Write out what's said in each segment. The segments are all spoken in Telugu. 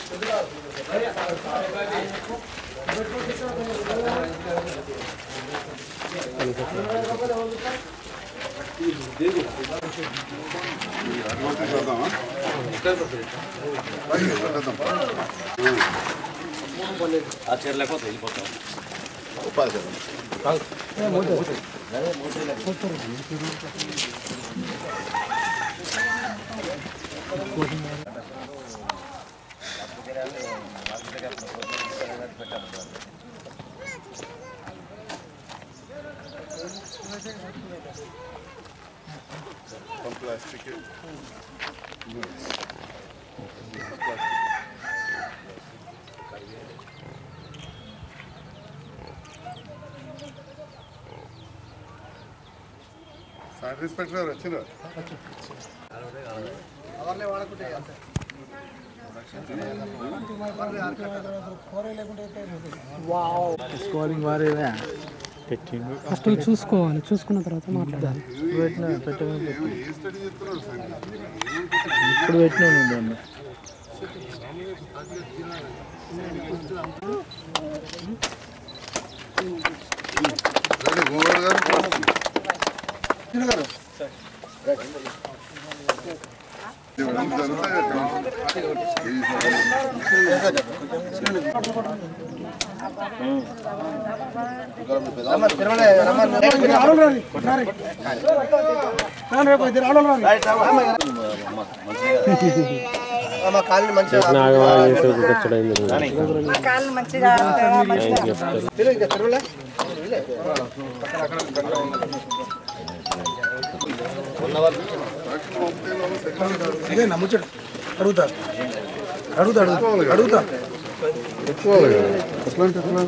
ఆ చీర లేకపోతే వెళ్ళిపోతాం సైడ్ ఇన్స్పెక్టర్ గారు వచ్చినారు స్కోరింగ్ వారేవే పెట్టిండు ఫస్ట్ చూసుకోవాలి చూసుకున్న తర్వాత మాట్లాడాలి పెట్టిన పెట్టమని ఏమి ఏ స్టడీ చేస్తున్నారు సార్ ఇప్పుడు పెట్టినాను దాన్ని రండి గోవర్ధన్ గారు ఇవ్వడం కాళ్ళు మంచిగా అదే నమ్ముచ్చడు అడుగుతా అడుగుతా అడుగుతా అడుగుతా పెట్టుకోవాలి కదా ఎట్లా అంటే ఎట్లా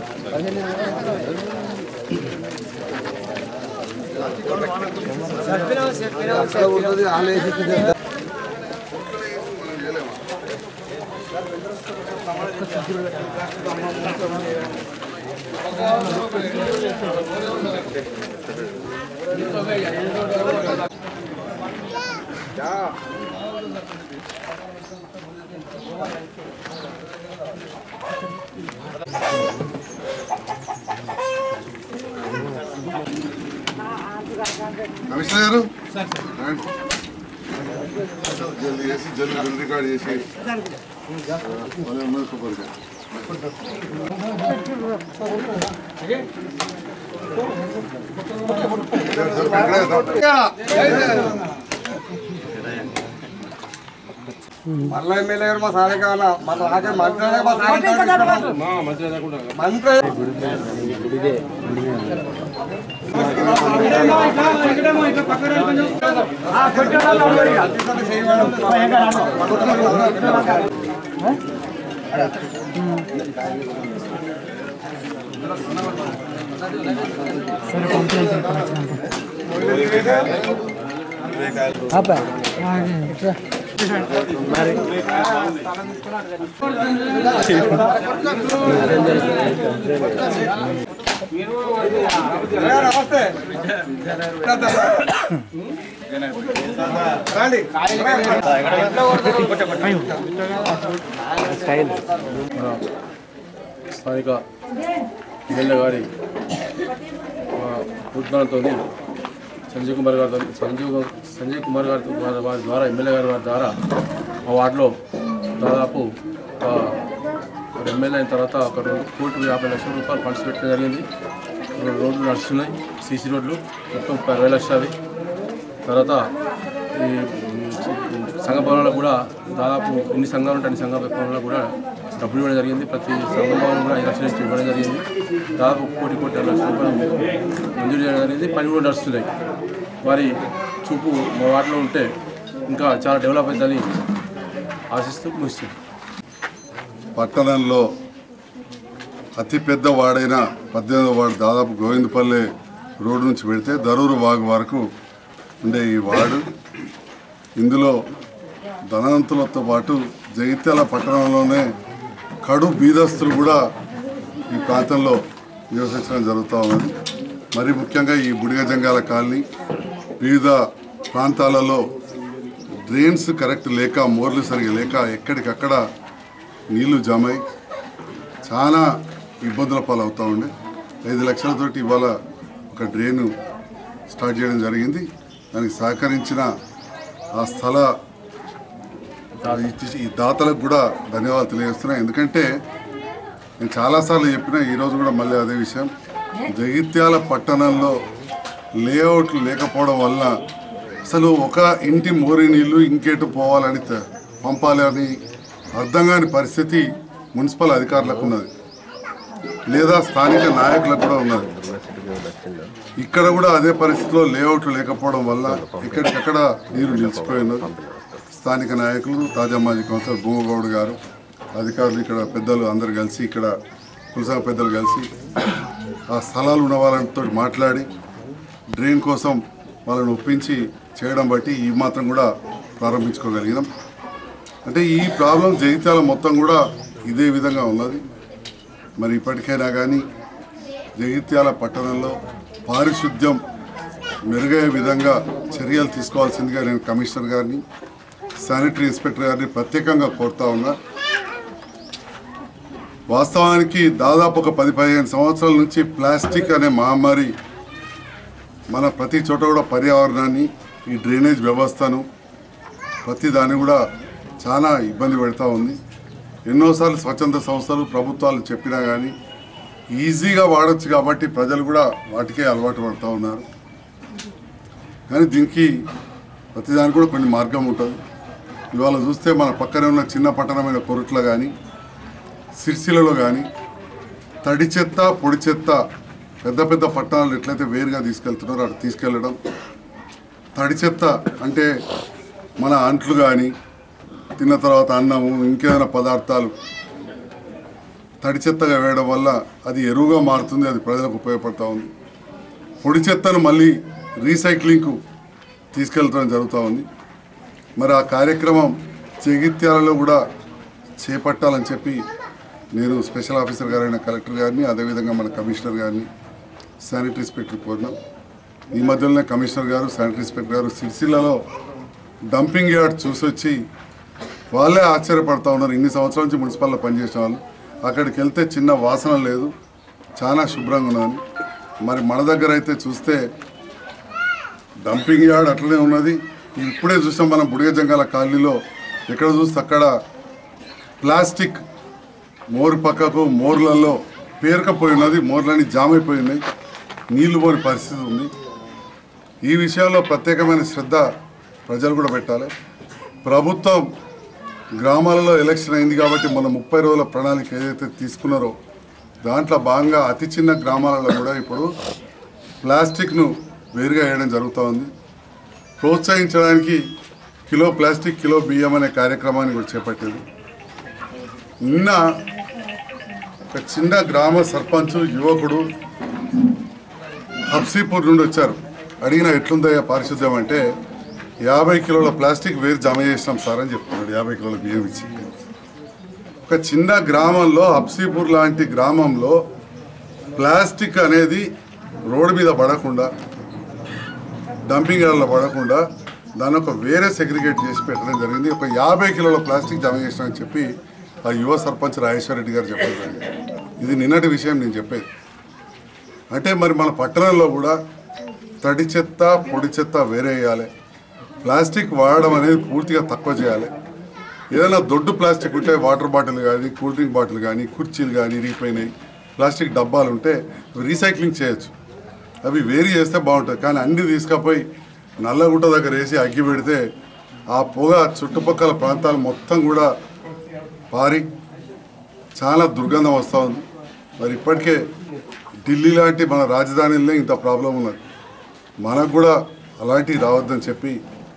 కమిషనర్ గారు రండి. జల్దీ చేసి జల్దీ బిల్ రికార్డ్ చేసి వాళ్ళే ఉన్నది కొబ్బరికాయ మళ్ళీ ఎమ్మెల్యే గారు మా సారే కావాలా మన రాకే మంత్రి మా సారే మంత్రి సరే కంప్లైంట్ వచ్చినాక ఆగే, ఇట్రా. నమస్తే రండి స్థానిక ఎమ్మెల్యే గారి పుట్టినతో సంజయ్ కుమార్ గారితో సంజీవ్ సంజయ్ కుమార్ గారి వారి- వారి ద్వారా ఎమ్మెల్యే గారి వారి ద్వారా మా వార్డులో దాదాపు ఆ, ఒక ఎమ్మెల్యే అయిన తర్వాత ఒక రెండు కోటి యాభై లక్షల రూపాయలు ఫండ్స్ పెట్టడం జరిగింది రెండు రోడ్లు నడుస్తున్నాయి సీసీ రోడ్లు మొత్తం ముప్పై ఇరవై లక్షలు అవి తర్వాత ఈ ఉమ్, సంఘ భవనంలో కూడా దాదాపు ఎన్ని సంఘాలు ఉంటాయి అన్ని సంఘ భవనంలో కూడా డబ్బులు ఇవ్వడం జరిగింది ప్రతి సంఘ భవనం కూడా ఐదు లక్షలు ఇచ్చి ఇవ్వడం జరిగింది దాదాపు కోటి కోటి ఐదు లక్షల రూపాయలు మంజూరు చేయడం జరిగింది పని కూడా నడుస్తున్నాయి వారి చూపు మా వాటిలో ఉంటే ఇంకా చాలా డెవలప్ అవుతుందని ఆశిస్తూ ముగిస్తుంది పట్టణంలో అతిపెద్ద వాడైన పద్దెనిమిదవ వార్డు దాదాపు గోవిందపల్లి రోడ్డు నుంచి పెడితే దరూరు వాగు వరకు ఉండే ఈ వార్డు ఇందులో ధనవంతులతో పాటు జగిత్యాల పట్టణంలోనే కడు బీదస్తులు కూడా ఈ ప్రాంతంలో నివసించడం జరుగుతూ ఉన్నది మరి ముఖ్యంగా ఈ బుడిగ జంగాల కాలనీ వివిధ ప్రాంతాలలో డ్రైన్స్ కరెక్ట్ లేక మోర్లు సరిగా లేక ఎక్కడికక్కడ నీళ్లు జమై చాలా ఇబ్బందుల పాలవుతూ ఉండే ఐదు లక్షలతోటి ఇవాళ ఒక డ్రైను స్టార్ట్ చేయడం జరిగింది దానికి సహకరించిన ఆ స్థల ఈ- ఈ దాతలకు కూడా ధన్యవాదాలు తెలియజేస్తున్నా ఎందుకంటే నేను చాలాసార్లు చెప్పిన ఈరోజు కూడా మళ్ళీ అదే విషయం జగిత్యాల పట్టణంలో లేఅవుట్లు లేకపోవడం వల్ల అసలు ఒక ఇంటి మోరి నీళ్లు ఇంకేటు పోవాలని త- పంపాలి అని అర్థం కాని పరిస్థితి మున్సిపల్ అధికారులకు ఉన్నది లేదా స్థానిక నాయకులకు కూడా ఉన్నది ఇక్కడ కూడా అదే పరిస్థితిలో లేఅవుట్లు లేకపోవడం వల్ల ఇక్కడికక్కడ నీరు నిలిచిపోయి ఉన్నది స్థానిక నాయకులు తాజా మాజీ కౌన్సిలర్ భూమగౌడ్ గారు అధికారులు ఇక్కడ పెద్దలు అందరు కలిసి ఇక్కడ కులసంగ పెద్దలు కలిసి ఆ స్థలాలు ఉన్న వాళ్ళతో మాట్లాడి డ్రైన్ కోసం వాళ్ళని ఒప్పించి చేయడం బట్టి ఈ మాత్రం కూడా ప్రారంభించుకోగలిగినాం అంటే ఈ ప్రాబ్లం జగిత్యాల మొత్తం కూడా ఇదే విధంగా ఉన్నది మరి ఇప్పటికైనా కానీ జగిత్యాల పట్టణంలో పారిశుద్ధ్యం మెరుగయ్యే విధంగా చర్యలు తీసుకోవాల్సిందిగా నేను కమిషనర్ గారిని శానిటరీ ఇన్స్పెక్టర్ గారిని ప్రత్యేకంగా కోరుతా ఉన్నా వాస్తవానికి దాదాపు ఒక పది పదిహేను సంవత్సరాల నుంచి ప్లాస్టిక్ అనే మహమ్మారి మన ప్రతి చోట కూడా పర్యావరణాన్ని ఈ డ్రైనేజ్ వ్యవస్థను ప్రతి దాన్ని కూడా చాలా ఇబ్బంది పెడతా ఉంది ఎన్నోసార్లు స్వచ్ఛంద సంస్థలు ప్రభుత్వాలు చెప్పినా కానీ ఈజీగా వాడచ్చు కాబట్టి ప్రజలు కూడా వాటికే అలవాటు పడుతూ ఉన్నారు కానీ దీనికి ప్రతిదానికి కూడా కొన్ని మార్గం ఉంటుంది ఇవాళ చూస్తే మన పక్కనే ఉన్న చిన్న పట్టణమైన కొరుట్ల కానీ సిరిసిలలో కానీ తడి చెత్త పొడి చెత్త పెద్ద పెద్ద పట్టణాలు ఎట్లయితే వేరుగా తీసుకెళ్తున్నారో అటు తీసుకెళ్ళడం తడి చెత్త అంటే మన అంట్లు కానీ తిన్న తర్వాత అన్నము ఇంకేదైనా పదార్థాలు తడి చెత్తగా వేయడం వల్ల అది ఎరువుగా మారుతుంది అది ప్రజలకు ఉపయోగపడతా ఉంది పొడి చెత్తను మళ్ళీ రీసైక్లింగ్కు తీసుకెళ్ళడం జరుగుతూ ఉంది మరి ఆ కార్యక్రమం జగిత్యాలలో కూడా చేపట్టాలని చెప్పి నేను స్పెషల్ ఆఫీసర్ గారైన కలెక్టర్ గారిని అదేవిధంగా మన కమిషనర్ గారిని శానిటరీ ఇన్స్పెక్టర్ కోరినాం ఈ మధ్యలోనే కమిషనర్ గారు శానిటరీ ఇన్స్పెక్టర్ గారు సిరిసిల్లలో డంపింగ్ యార్డ్ చూసి వచ్చి వాళ్ళే ఆశ్చర్యపడతా ఉన్నారు ఇన్ని సంవత్సరాల నుంచి మున్సిపాల్లో పనిచేసిన వాళ్ళు అక్కడికి వెళ్తే చిన్న వాసన లేదు చాలా శుభ్రంగా ఉన్నదని మరి మన దగ్గర అయితే చూస్తే డంపింగ్ యార్డ్ అట్లనే ఉన్నది ఇప్పుడే చూసాం మనం బుడిగ జంగాల కాలనీలో ఎక్కడ చూస్తే అక్కడ ప్లాస్టిక్ మోరు పక్కకు మోర్లలో పేరుకపోయి ఉన్నది మోర్లని జామ్ అయిపోయి ఉన్నాయి నీళ్లు పోని పరిస్థితి ఉంది ఈ విషయంలో ప్రత్యేకమైన శ్రద్ధ ప్రజలు కూడా పెట్టాలి ప్రభుత్వం గ్రామాలలో ఎలక్షన్ అయింది కాబట్టి మన ముప్పై రోజుల ప్రణాళిక ఏదైతే తీసుకున్నారో దాంట్లో భాగంగా అతి చిన్న గ్రామాలలో కూడా ఇప్పుడు ప్లాస్టిక్ను వేరుగా వేయడం జరుగుతూ ఉంది ప్రోత్సహించడానికి కిలో ప్లాస్టిక్ కిలో బియ్యం అనే కార్యక్రమాన్ని కూడా చేపట్టింది నిన్న ఒక చిన్న గ్రామ సర్పంచ్ యువకుడు హబ్సీపూర్ నుండి వచ్చారు అడిగిన ఎట్లుందయ్యా పారిశుద్ధ్యం అంటే యాభై కిలోల ప్లాస్టిక్ వేరు జమ చేసినాం సార్ అని చెప్తున్నాడు యాభై కిలోల బియ్యం ఇచ్చి ఒక చిన్న గ్రామంలో హబ్సీపూర్ లాంటి గ్రామంలో ప్లాస్టిక్ అనేది రోడ్డు మీద పడకుండా డంపింగ్ యార్డ్లో పడకుండా దాన్ని ఒక వేరే సెగ్రిగేట్ చేసి పెట్టడం జరిగింది ఒక యాభై కిలోల ప్లాస్టిక్ జమ చేసినామని చెప్పి ఆ యువ సర్పంచ్ రాజేశ్వర రెడ్డి గారు చెప్పడం జరిగింది ఇది నిన్నటి విషయం నేను చెప్పేది అంటే మరి మన పట్టణంలో కూడా తడి చెత్త పొడి చెత్త వేరే వేయాలి ప్లాస్టిక్ వాడడం అనేది పూర్తిగా తక్కువ చేయాలి ఏదైనా దొడ్డు ప్లాస్టిక్ ఉంటే వాటర్ బాటిల్ కానీ కూల్ డ్రింక్ బాటిల్ కానీ కుర్చీలు కానీ ఇరిగిపోయినాయి ప్లాస్టిక్ డబ్బాలు ఉంటే రీసైక్లింగ్ చేయొచ్చు అవి వేరు చేస్తే బాగుంటుంది కానీ అన్ని తీసుకపోయి నల్లగుట్ట దగ్గర వేసి అగ్గి పెడితే ఆ పొగ చుట్టుపక్కల ప్రాంతాలు మొత్తం కూడా పారి చాలా దుర్గంధం వస్తూ ఉంది మరి ఇప్పటికే ఢిల్లీ లాంటి మన రాజధానిలో ఇంత ప్రాబ్లం ఉన్నది మనకు కూడా అలాంటివి రావద్దని చెప్పి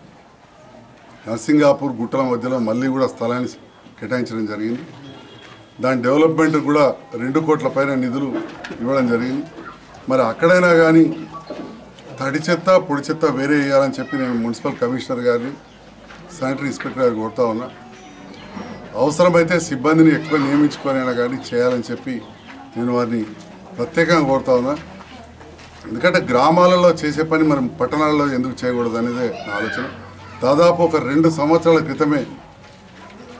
నర్సింగాపూర్ గుట్టల మధ్యలో మళ్ళీ కూడా స్థలాన్ని కేటాయించడం జరిగింది దాని డెవలప్మెంట్ కూడా రెండు కోట్ల పైన నిధులు ఇవ్వడం జరిగింది మరి అక్కడైనా కానీ తడి చెత్త పొడి చెత్త వేరే వేయాలని చెప్పి నేను మున్సిపల్ కమిషనర్ గారిని శానిటరీ ఇన్స్పెక్టర్ గారికి కోరుతా ఉన్నా అవసరమైతే సిబ్బందిని ఎక్కువ నియమించుకొనైనా కానీ చేయాలని చెప్పి నేను వారిని ప్రత్యేకంగా కోరుతా ఉన్నా ఎందుకంటే గ్రామాలలో చేసే పని మనం పట్టణాలలో ఎందుకు చేయకూడదు అనేదే నా ఆలోచన దాదాపు ఒక రెండు సంవత్సరాల క్రితమే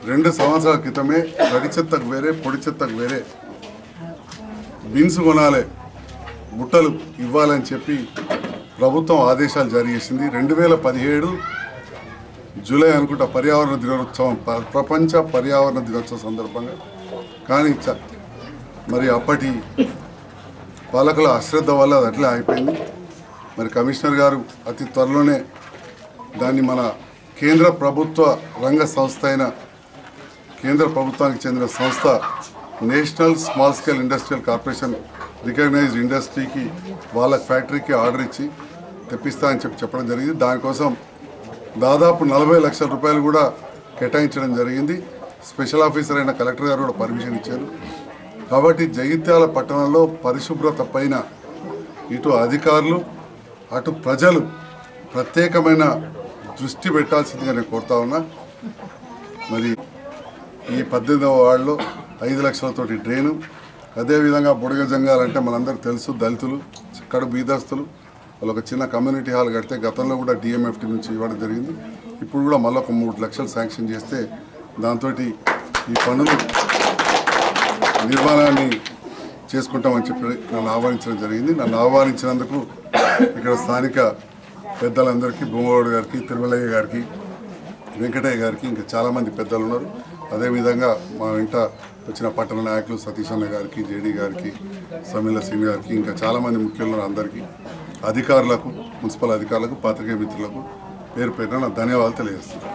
రెండు సంవత్సరాల క్రితమే తడి చెత్తకు వేరే పొడి చెత్తకు వేరే బిన్స్ కొనాలి బుట్టలు ఇవ్వాలని చెప్పి ప్రభుత్వం ఆదేశాలు జారీ చేసింది రెండు వేల పదిహేడు జూలై అనుకుంటా పర్యావరణ దినోత్సవం ప- ప్రపంచ పర్యావరణ దినోత్సవం సందర్భంగా కానీ చ- మరి అప్పటి పాలకుల అశ్రద్ధ వల్ల అది అట్లే అయిపోయింది మరి కమిషనర్ గారు అతి త్వరలోనే దాన్ని మన కేంద్ర ప్రభుత్వ రంగ సంస్థ అయిన కేంద్ర ప్రభుత్వానికి చెందిన సంస్థ national small scale industrial corporation recognised ఇండస్ట్రీకి వాళ్ళ ఫ్యాక్టరీకి ఆర్డర్ ఇచ్చి తెప్పిస్తా అని చెప్పి చెప్పడం జరిగింది దానికోసం దాదాపు నలభై లక్షల రూపాయలు కూడా కేటాయించడం జరిగింది స్పెషల్ ఆఫీసర్ అయిన కలెక్టర్ గారు కూడా పర్మిషన్ ఇచ్చారు కాబట్టి జగిత్యాల పట్టణంలో పరిశుభ్రత పైన ఇటు అధికారులు అటు ప్రజలు ప్రత్యేకమైన దృష్టి పెట్టాల్సిందిగా నేను కోరుతా ఉన్నా మరి ఈ పద్దెనిమిదవ వార్డులో ఐదు లక్షలతోటి డ్రైను అదేవిధంగా బుడగ జంగాలంటే మనందరికీ తెలుసు దళితులు కడు బీదస్తులు వాళ్ళు ఒక చిన్న కమ్యూనిటీ హాల్ కడితే గతంలో కూడా డిఎంఎఫ్టీ నుంచి ఇవ్వడం జరిగింది ఇప్పుడు కూడా మళ్ళీ ఒక మూడు లక్షలు శాంక్షన్ చేస్తే దాంతో ఈ పనులు నిర్మాణాన్ని చేసుకుంటామని చెప్పి నన్ను ఆహ్వానించడం జరిగింది నన్ను ఆహ్వానించినందుకు ఇక్కడ స్థానిక పెద్దలందరికీ భూమగౌడ్ గారికి తిరుమలయ్య గారికి వెంకటయ్య గారికి ఇంకా చాలామంది పెద్దలు ఉన్నారు అదేవిధంగా మా వెంట వచ్చిన పట్టణ నాయకులు సతీష్ అన్న గారికి జేడీ గారికి సమీల సింగ్ గారికి ఇంకా చాలామంది ముఖ్యులు ఉన్నారు అందరికీ అధికారులకు మున్సిపల్ అధికారులకు పాత్రికేయ మిత్రులకు పేరు పేరున నా ధన్యవాదాలు తెలియజేస్తున్నాను